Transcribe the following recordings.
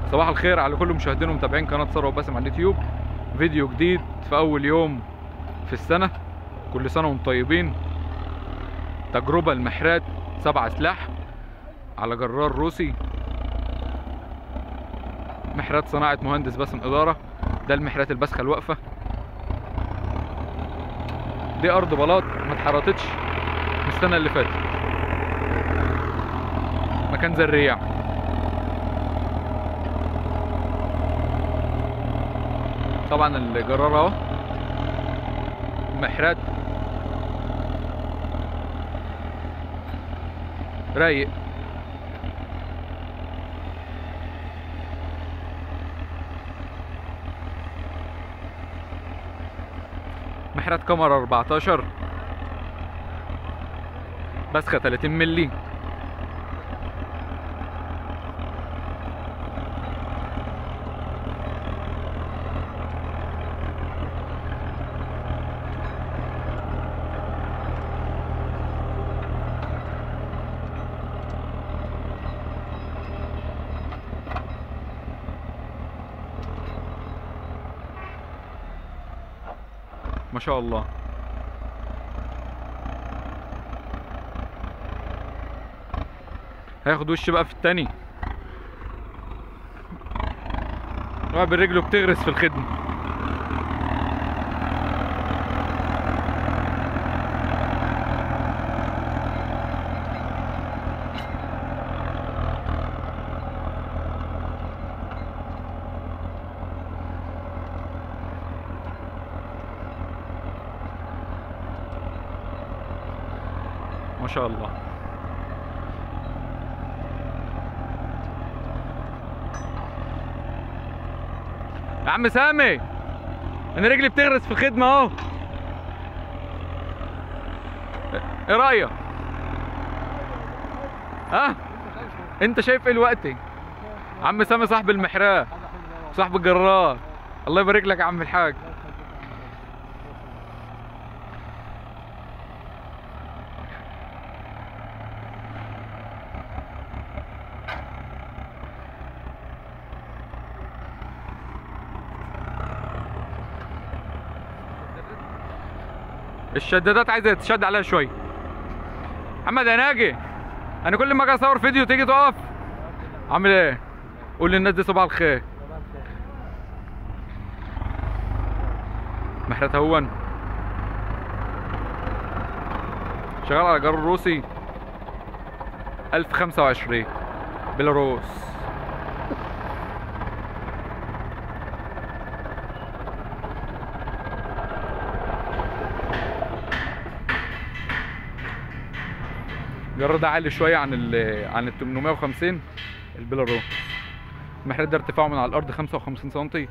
صباح الخير على كل مشاهدين ومتابعين قناه ثروه باسم على اليوتيوب فيديو جديد في اول يوم في السنه كل سنه وانتم طيبين تجربه المحرات سبع سلاح على جرار روسي محرات صناعه مهندس باسم اداره ده المحرات الباسخه الواقفه دي ارض بلاط ما اتحرطتش من السنه اللي فاتت مكان زريع طبعا الجرار اهو محرات رايق محرات كاميرا 14 بسخة 30 ملي ما شاء الله هياخد وش بقى في التاني واحد برجله بتغرس في الخدمة ما شاء الله يا عم سامي انا رجلي بتغرس في الخدمه اهو ايه رايك ها انت شايف ايه دلوقتي عم سامي صاحب المحراه صاحب الجرار الله يبارك لك يا عم الحاج الشدادات عايزه تشد عليها شويه محمد يا ناجي انا كل ما اجي اصور فيديو تيجي تقف عامل ايه قول للناس دي صباح الخير محرات هون شغال على جرار روسي 1025 بيلاروس الجرار ده عالي شويه عن ال عن ال 850 البيلارو المحرات ده ارتفاعه من على الارض 55 سم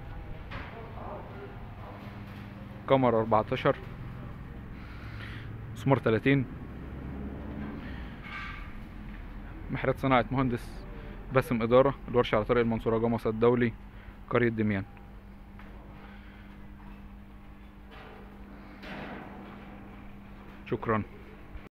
كاميرا 14 مسمار 30 محرات صناعة مهندس باسم إدارة الورشة على طريق المنصورة جمصة الدولي قرية دميان شكرا